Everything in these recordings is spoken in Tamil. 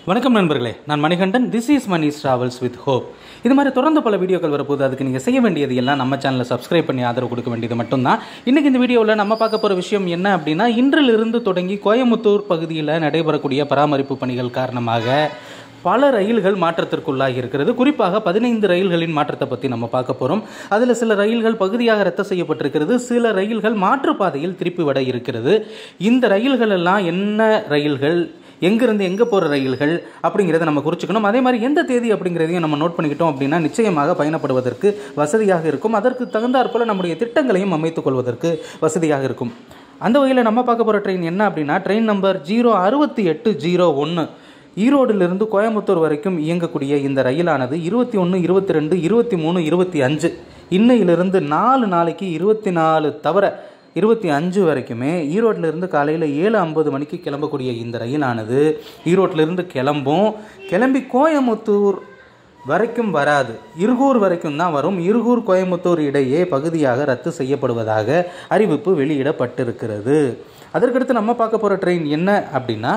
வணக்கம் நண்பர்களே நான் Manikandan this is Mani travels with hope இது மாதிரி தொடர்ந்து பல வீடியோக்கள் வரப்போது அதுக்கு நீங்கள் செய்ய வேண்டியது எல்லாம் நம்ம சேனலை சப்ஸ்கிரைப் பண்ணி ஆதரவு கொடுக்க வேண்டியது மட்டும்தான் இன்றைக்கி இந்த வீடியோவில் நம்ம பார்க்க போகிற விஷயம் என்ன அப்படின்னா இன்றிலிருந்து தொடங்கி கோயமுத்தூர் பகுதியில் நடைபெறக்கூடிய பராமரிப்பு பணிகள் காரணமாக பல ரயில்கள் மாற்றத்திற்குள்ளாகி இருக்கிறது குறிப்பாக பதினைந்து ரயில்களின் மாற்றத்தை பற்றி நம்ம பார்க்க போகிறோம் அதில் சில ரயில்கள் பகுதியாக ரத்து செய்யப்பட்டிருக்கிறது சில ரயில்கள் மாற்றுப்பாதையில் திருப்பி விட இருக்கிறது இந்த ரயில்கள் எல்லாம் என்ன ரயில்கள் எங்கிருந்து எங்கே போகிற ரயில்கள் அப்படிங்கிறத நம்ம குறிச்சுக்கணும் அதே மாதிரி எந்த தேதி அப்படிங்கிறதையும் நம்ம நோட் பண்ணிக்கிட்டோம் அப்படின்னா நிச்சயமாக பயணப்படுவதற்கு வசதியாக இருக்கும் அதற்கு தகுந்தாற்போல் நம்முடைய திட்டங்களையும் அமைத்துக் கொள்வதற்கு வசதியாக இருக்கும் அந்த வகையில் நம்ம பார்க்க போகிற ட்ரெயின் என்ன அப்படின்னா ட்ரெயின் நம்பர் ஜீரோ அறுபத்தி எட்டு ஜீரோ ஒன்று ஈரோடிலிருந்து கோயம்புத்தூர் வரைக்கும் இயங்கக்கூடிய இந்த ரயிலானது இருபத்தி ஒன்று இருபத்தி ரெண்டு இருபத்தி மூணு இருபத்தி அஞ்சு இன்னையிலிருந்து நாலு நாளைக்கு இருபத்தி நாலு தவிர இருபத்தி அஞ்சு வரைக்குமே ஈரோட்டிலிருந்து காலையில் ஏழு ஐம்பது மணிக்கு கிளம்பக்கூடிய இந்த ரயிலானது ஈரோட்டிலிருந்து கிளம்பும் கிளம்பி கோயமுத்தூர் வரைக்கும் வராது இருகூர் வரைக்கும் தான் வரும் இருகூர் கோயமுத்தூர் இடையே பகுதியாக ரத்து செய்யப்படுவதாக அறிவிப்பு வெளியிடப்பட்டிருக்கிறது அதற்கடுத்து நம்ம பார்க்க போகிற ட்ரெயின் என்ன அப்படின்னா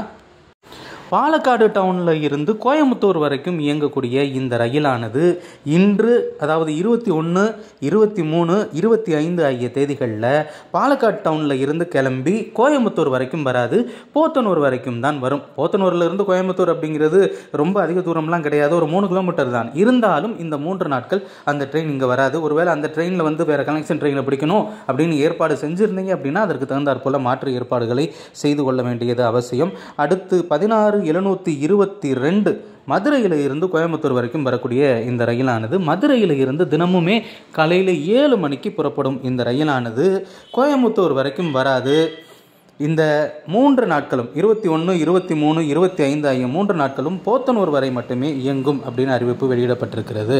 பாலக்காடு டவுனில் இருந்து கோயம்புத்தூர் வரைக்கும் இயங்கக்கூடிய இந்த ரயிலானது இன்று அதாவது இருபத்தி ஒன்று இருபத்தி மூணு இருபத்தி ஐந்து ஆகிய தேதிகளில் பாலக்காடு டவுனில் இருந்து கிளம்பி கோயம்புத்தூர் வரைக்கும் வராது போத்தனூர் வரைக்கும் தான் வரும் போத்தனூர்ல இருந்து கோயம்புத்தூர் அப்படிங்கிறது ரொம்ப அதிக தூரம்லாம் கிடையாது ஒரு மூணு கிலோமீட்டர் தான் இருந்தாலும் இந்த மூன்று நாட்கள் அந்த ட்ரெயின் இங்கே வராது ஒருவேளை அந்த ட்ரெயினில் வந்து வேறு கனெக்ஷன் ட்ரெயினில் பிடிக்கணும் அப்படின்னு ஏற்பாடு செஞ்சுருந்தீங்க அப்படின்னா அதற்கு தகுந்தாற் போல மாற்று ஏற்பாடுகளை செய்து கொள்ள வேண்டியது அவசியம் அடுத்து பதினாறு எழுநூற்றி இருபத்தி ரெண்டு மதுரையில் இருந்து கோயம்புத்தூர் வரைக்கும் வரக்கூடிய இந்த ரயிலானது மதுரையில் இருந்து தினமுமே காலையில் ஏழு மணிக்கு புறப்படும் இந்த ரயிலானது கோயம்புத்தூர் வரைக்கும் வராது இந்த மூன்று நாட்களும் இருபத்தி ஒன்று இருபத்தி மூணு இருபத்தி ஐந்து ஆகிய மூன்று நாட்களும் போத்தனூர் வரை மட்டுமே இயங்கும் அப்படின்னு அறிவிப்பு வெளியிடப்பட்டிருக்கிறது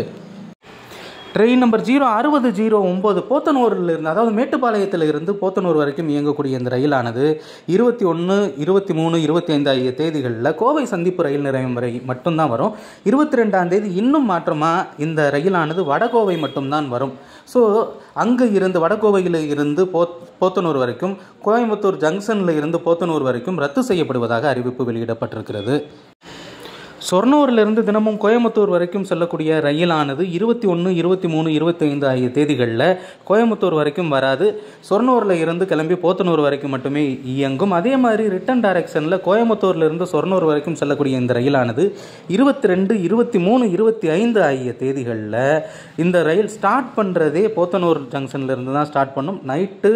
ட்ரெயின் நம்பர் ஜீரோ அறுபது ஜீரோ ஒம்பது போத்தனூரில் இருந்து அதாவது மேட்டுப்பாளையத்தில் இருந்து போத்தனூர் வரைக்கும் இயங்கக்கூடிய இந்த ரயிலானது இருபத்தி ஒன்று இருபத்தி மூணு இருபத்தி ஐந்து ஆகிய தேதிகளில் கோவை சந்திப்பு ரயில் நிலையம் வரை மட்டும்தான் வரும் இருபத்தி ரெண்டாம் தேதி இன்னும் மாற்றமாக இந்த ரயிலானது வடகோவை மட்டும்தான் வரும் ஸோ அங்கே இருந்து வடகோவையில் இருந்து போத் போத்தனூர் வரைக்கும் கோயம்புத்தூர் ஜங்ஷனில் இருந்து போத்தனூர் வரைக்கும் ரத்து செய்யப்படுவதாக அறிவிப்பு வெளியிடப்பட்டிருக்கிறது சொர்ணூரிலிருந்து தினமும் கோயம்புத்தூர் வரைக்கும் செல்லக்கூடிய ரயிலானது இருபத்தி ஒன்று இருபத்தி மூணு இருபத்தி ஐந்து ஆகிய தேதிகளில் கோயம்புத்தூர் வரைக்கும் வராது சொர்ணூரில் இருந்து கிளம்பி போத்தனூர் வரைக்கும் மட்டுமே இயங்கும் அதே மாதிரி ரிட்டன் டைரக்ஷனில் கோயம்புத்தூர்லேருந்து சொர்ணூர் வரைக்கும் செல்லக்கூடிய இந்த ரயிலானது இருபத்தி ரெண்டு இருபத்தி மூணு இருபத்தி ஐந்து ஆகிய தேதிகளில் இந்த ரயில் ஸ்டார்ட் பண்ணுறதே போத்தனூர் ஜங்ஷன்ல இருந்து தான் ஸ்டார்ட் பண்ணும் நைட்டு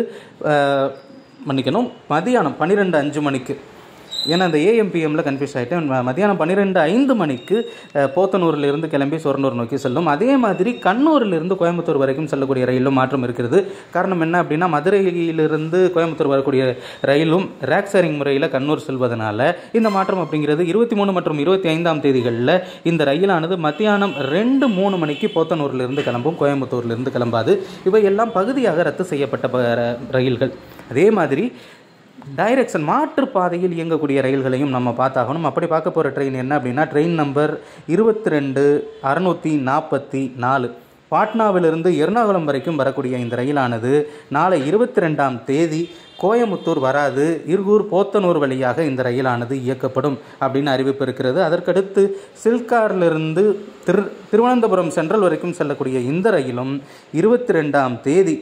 மன்னிக்கணும் மதியானம் பன்னிரெண்டு அஞ்சு மணிக்கு ஏன்னா அந்த ஏஎம்பிஎம்மில் கன்ஃபியூஸ் ஆகிட்டேன் மதியானம் பன்னிரெண்டு ஐந்து மணிக்கு போத்தனூரிலிருந்து கிளம்பி சொரனூர் நோக்கி செல்லும் அதே மாதிரி கண்ணூரிலிருந்து கோயம்புத்தூர் வரைக்கும் செல்லக்கூடிய ரயிலும் மாற்றம் இருக்கிறது காரணம் என்ன அப்படின்னா மதுரையிலிருந்து கோயம்புத்தூர் வரக்கூடிய ரயிலும் ரேக் ஷேரிங் முறையில் கண்ணூர் செல்வதனால இந்த மாற்றம் அப்படிங்கிறது இருபத்தி மூணு மற்றும் இருபத்தி ஐந்தாம் தேதிகளில் இந்த ரயிலானது மத்தியானம் ரெண்டு மூணு மணிக்கு போத்தனூரிலிருந்து கிளம்பும் கோயம்புத்தூர்லேருந்து கிளம்பாது இவையெல்லாம் பகுதியாக ரத்து செய்யப்பட்ட ரயில்கள் அதே மாதிரி டைரக்ஷன் மாற்று பாதையில் இயங்கக்கூடிய ரயில்களையும் நம்ம பார்த்தாகணும் அப்படி பார்க்க போகிற ட்ரெயின் என்ன அப்படின்னா ட்ரெயின் நம்பர் இருபத்தி ரெண்டு அறநூற்றி நாற்பத்தி நாலு பாட்னாவிலிருந்து எர்ணாகுளம் வரைக்கும் வரக்கூடிய இந்த ரயிலானது நாளை இருபத்தி ரெண்டாம் தேதி கோயமுத்தூர் வராது இருகூர் போத்தனூர் வழியாக இந்த ரயிலானது இயக்கப்படும் அப்படின்னு அறிவிப்பு இருக்கிறது அதற்கடுத்து சில்காரிலிருந்து திரு திருவனந்தபுரம் சென்ட்ரல் வரைக்கும் செல்லக்கூடிய இந்த ரயிலும் இருபத்தி ரெண்டாம் தேதி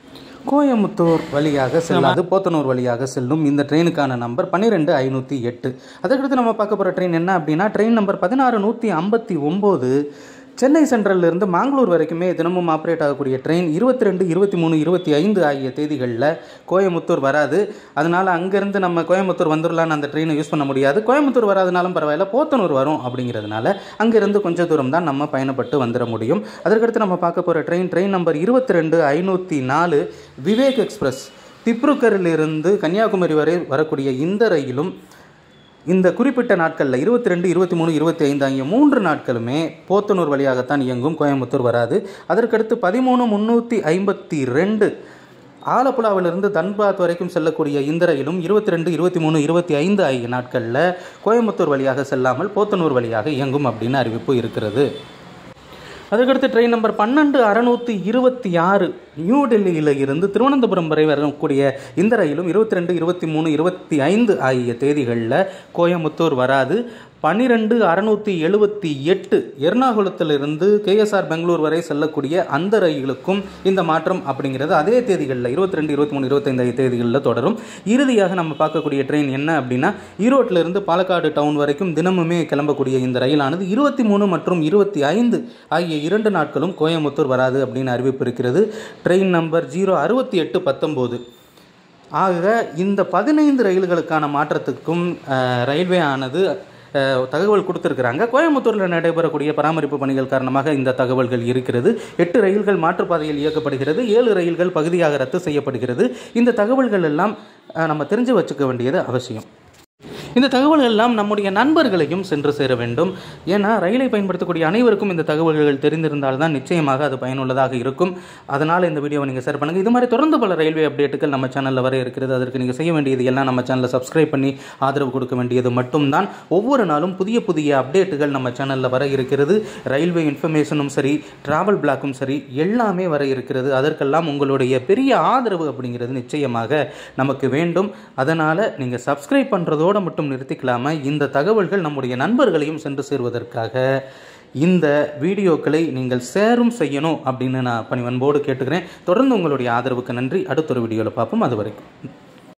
கோயமுத்தூர் வழியாக செல்லாது போத்தனூர் வழியாக செல்லும் இந்த ட்ரெயினுக்கான நம்பர் பன்னிரெண்டு ஐநூற்றி எட்டு அதற்கடுத்து நம்ம பார்க்க போகிற ட்ரெயின் என்ன அப்படின்னா ட்ரெயின் நம்பர் பதினாறு நூற்றி ஐம்பத்தி ஒம்பது சென்னை சென்ட்ரல்லிருந்து மாங்களூர் வரைக்குமே தினமும் ஆப்ரேட் ஆகக்கூடிய ட்ரெயின் இருபத்தி ரெண்டு இருபத்தி மூணு இருபத்தி ஐந்து ஆகிய தேதிகளில் கோயமுத்தூர் வராது அதனால் அங்கேருந்து நம்ம கோயமுத்தூர் வந்துடலான்னு அந்த ட்ரெயினை யூஸ் பண்ண முடியாது கோயமுத்தூர் வராதனாலும் பரவாயில்ல போத்தனூர் வரும் அப்படிங்கிறதுனால அங்கேருந்து கொஞ்சம் தூரம் தான் நம்ம பயணப்பட்டு வந்துட முடியும் அதற்கடுத்து நம்ம பார்க்க போகிற ட்ரெயின் ட்ரெயின் நம்பர் இருபத்தி ரெண்டு ஐநூற்றி நாலு விவேக் எக்ஸ்பிரஸ் திப்ருக்கரிலிருந்து கன்னியாகுமரி வரை வரக்கூடிய இந்த ரயிலும் இந்த குறிப்பிட்ட நாட்களில் இருபத்தி ரெண்டு இருபத்தி மூணு இருபத்தி ஐந்து ஆகிய மூன்று நாட்களுமே போத்தனூர் வழியாகத்தான் இயங்கும் கோயம்புத்தூர் வராது அதற்கடுத்து பதிமூணு முந்நூற்றி ஐம்பத்தி ரெண்டு ஆலப்புழாவிலிருந்து தன்பாத் வரைக்கும் செல்லக்கூடிய இந்த ரயிலும் இருபத்தி ரெண்டு இருபத்தி மூணு இருபத்தி ஐந்து ஆகிய நாட்களில் கோயம்புத்தூர் வழியாக செல்லாமல் போத்தனூர் வழியாக இயங்கும் அப்படின்னு அறிவிப்பு இருக்கிறது அதுக்கடுத்து ட்ரெயின் நம்பர் பன்னெண்டு அறநூற்றி இருபத்தி ஆறு நியூ டெல்லியில் இருந்து திருவனந்தபுரம் வரை வரக்கூடிய இந்த ரயிலும் இருபத்தி ரெண்டு இருபத்தி மூணு இருபத்தி ஐந்து ஆகிய தேதிகளில் கோயமுத்தூர் வராது பன்னிரெண்டு அறுநூற்றி எழுபத்தி எட்டு எர்ணாகுளத்திலிருந்து கேஎஸ்ஆர் பெங்களூர் வரை செல்லக்கூடிய அந்த ரயிலுக்கும் இந்த மாற்றம் அப்படிங்கிறது அதே தேதிகளில் இருபத்தி ரெண்டு இருபத்தி மூணு இருபத்தைந்து தேதிகளில் தொடரும் இறுதியாக நம்ம பார்க்கக்கூடிய ட்ரெயின் என்ன அப்படின்னா ஈரோட்டிலிருந்து பாலக்காடு டவுன் வரைக்கும் தினமுமே கிளம்பக்கூடிய இந்த ரயிலானது இருபத்தி மூணு மற்றும் இருபத்தி ஐந்து ஆகிய இரண்டு நாட்களும் கோயம்புத்தூர் வராது அப்படின்னு அறிவிப்பு இருக்கிறது ட்ரெயின் நம்பர் ஜீரோ அறுபத்தி எட்டு பத்தொம்போது ஆக இந்த பதினைந்து ரயில்களுக்கான மாற்றத்துக்கும் அஹ், ரயில்வே ஆனது அஹ், தகவல் கொடுத்துருக்குறாங்க கோயம்புத்தூரில் நடைபெறக்கூடிய பராமரிப்பு பணிகள் காரணமாக இந்த தகவல்கள் இருக்கிறது எட்டு ரயில்கள் மாற்றுப்பாதையில் இயக்கப்படுகிறது ஏழு ரயில்கள் பகுதியாக ரத்து செய்யப்படுகிறது இந்த தகவல்கள் எல்லாம் அஹ், நம்ம தெரிஞ்சு வச்சுக்க வேண்டியது அவசியம் இந்த தகவல்கள் எல்லாம் நம்முடைய நண்பர்களையும் சென்று சேர வேண்டும் ஏன்னா ரயிலை பயன்படுத்தக்கூடிய அனைவருக்கும் இந்த தகவல்கள் தெரிந்திருந்தால் தான் நிச்சயமாக அது பயனுள்ளதாக இருக்கும் அதனால் இந்த வீடியோவை நீங்கள் ஷேர் பண்ணுங்கள் இது மாதிரி தொடர்ந்து பல ரயில்வே அப்டேட்டுகள் நம்ம சேனலில் வர இருக்கிறது அதற்கு நீங்கள் செய்ய வேண்டியது எல்லாம் நம்ம சேனலில் சப்ஸ்கிரைப் பண்ணி ஆதரவு கொடுக்க வேண்டியது மட்டும்தான் ஒவ்வொரு நாளும் புதிய புதிய அப்டேட்டுகள் நம்ம சேனலில் வர இருக்கிறது ரயில்வே இன்ஃபர்மேஷனும் சரி டிராவல் பிளாக்கும் சரி எல்லாமே வர இருக்கிறது அதற்கெல்லாம் உங்களுடைய பெரிய ஆதரவு அப்படிங்கிறது நிச்சயமாக நமக்கு வேண்டும் அதனால் நீங்கள் சப்ஸ்கிரைப் பண்ணுறதோடு மட்டும் நிறுத்திக்கலாமல் இந்த தகவல்கள் நம்முடைய நண்பர்களையும் சென்று சேர்வதற்காக இந்த வீடியோக்களை நீங்கள் ஷேரும் செய்யணும் அப்படின்னு நான் பணிவன்போடு கேட்டுக்கிறேன் தொடர்ந்து உங்களுடைய ஆதரவுக்கு நன்றி அடுத்த ஒரு வீடியோவில் பார்ப்போம் அது வரைக்கும்